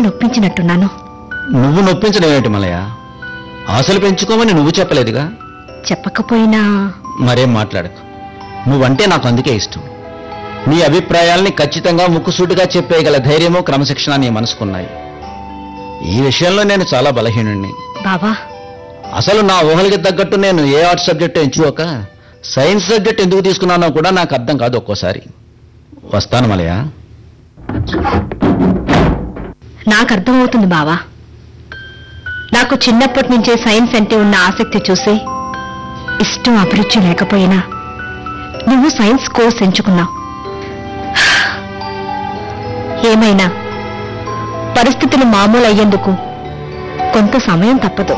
నొప్పించినట్టున్నాను నువ్వు నొప్పించడం ఏమిటి మలయ ఆశలు పెంచుకోమని నువ్వు చెప్పలేదుగా చెప్పకపోయినా మరేం మాట్లాడకు నువ్వంటే నాకు అందుకే ఇష్టం నీ అభిప్రాయాల్ని ఖచ్చితంగా ముక్కుసూటిగా చెప్పేయగల ధైర్యము క్రమశిక్షణ నీ మనసుకున్నాయి ఈ విషయంలో నేను చాలా బలహీనుణ్ణి బావా అసలు నా ఊహలకి తగ్గట్టు నేను ఏ ఆర్ట్స్ సబ్జెక్ట్ ఎంచుకోక సైన్స్ సబ్జెక్ట్ ఎందుకు తీసుకున్నానో కూడా నాకు అర్థం కాదు ఒక్కోసారి వస్తాను మలయ నాకు అర్థమవుతుంది బావా నాకు చిన్నప్పటి నుంచే సైన్స్ అంటే ఉన్న ఆసక్తి చూసి ఇష్టం అభిరుచి లేకపోయినా నువ్వు సైన్స్ కోర్స్ ఎంచుకున్నావు ఏమైనా పరిస్థితులు మామూలు అయ్యేందుకు కొంత సమయం తప్పదు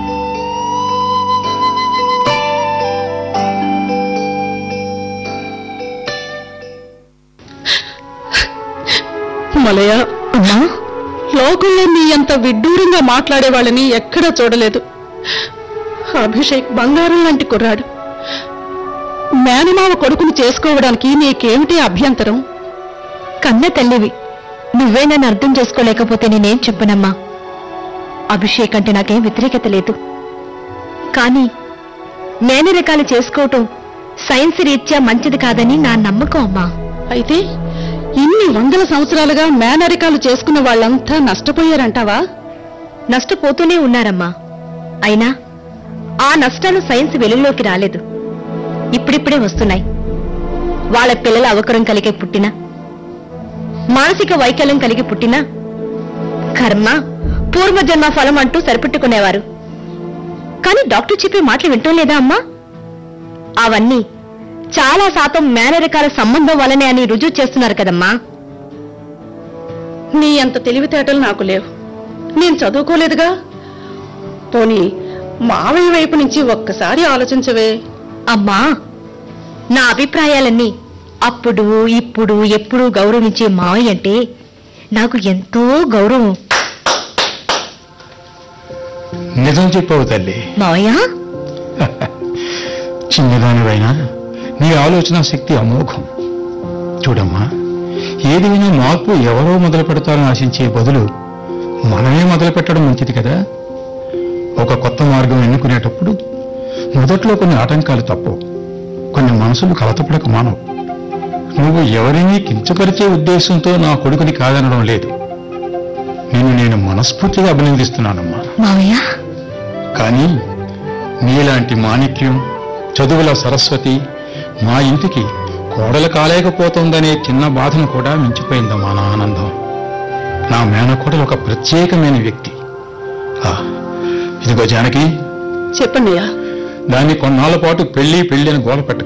మలయ అమ్మా లోకంలో నీ అంత విడ్డూరంగా మాట్లాడే వాళ్ళని ఎక్కడా చూడలేదు అభిషేక్ బంగారం లాంటి కుర్రాడు మేనమావ కొడుకుని చేసుకోవడానికి నీకేమిటి అభ్యంతరం కన్న తల్లివి నువ్వే నన్ను అర్థం చేసుకోలేకపోతే నేనేం చెప్పనమ్మా అభిషేక్ అంటే నాకేం వ్యతిరేకత లేదు కానీ మేనరకాలు చేసుకోవటం సైన్స్ రీత్యా మంచిది కాదని నా నమ్మకం అమ్మా అయితే ఇన్ని వందల సంవత్సరాలుగా మేనరికాలు చేసుకున్న వాళ్ళంతా నష్టపోయారంటావా నష్టపోతూనే ఉన్నారమ్మా అయినా ఆ నష్టాలు సైన్స్ వెలుగులోకి రాలేదు ఇప్పుడిప్పుడే వస్తున్నాయి వాళ్ళ పిల్లల అవకరం కలిగి పుట్టినా మానసిక వైకల్యం కలిగి పుట్టినా కర్మ పూర్వజన్మ ఫలం అంటూ సరిపెట్టుకునేవారు కానీ డాక్టర్ చెప్పే మాటలు వింటం లేదా అమ్మా అవన్నీ చాలా శాతం మేనరికాల సంబంధం వల్లనే అని రుజువు చేస్తున్నారు కదమ్మా నీ అంత తెలివితేటలు నాకు లేవు నేను చదువుకోలేదుగా పోనీ మావయ్య వైపు నుంచి ఒక్కసారి ఆలోచించవే అమ్మా నా అభిప్రాయాలన్నీ అప్పుడు ఇప్పుడు ఎప్పుడు గౌరవించే మావయ్య అంటే నాకు ఎంతో గౌరవం నిజం చెప్పవు తల్లి మావయ్య చిన్నదానివైనా నీ ఆలోచన శక్తి అమోఘం చూడమ్మా ఏదైనా మార్పు ఎవరో మొదలు పెడతారని ఆశించే బదులు మనమే మొదలు పెట్టడం మంచిది కదా ఒక కొత్త మార్గం ఎన్నుకునేటప్పుడు మొదట్లో కొన్ని ఆటంకాలు తప్పవు కొన్ని మనసులు కలతపడక మానవు నువ్వు ఎవరినీ కించపరిచే ఉద్దేశంతో నా కొడుకుని కాదనడం లేదు నేను నేను మనస్ఫూర్తిగా అభినందిస్తున్నానమ్మా మావయ్య కానీ నీలాంటి మాణిక్యం చదువుల సరస్వతి మా ఇంటికి కోడలు కాలేకపోతోందనే చిన్న బాధను కూడా మించిపోయిందమ్మా నా ఆనందం నా మేనకోడలు ఒక ప్రత్యేకమైన వ్యక్తి ఆ, ఇదిగో జానకి చెప్పన్నయ్యా దాన్ని కొన్నాళ్ల పాటు పెళ్లి పెళ్లి అని గోల పెట్టకు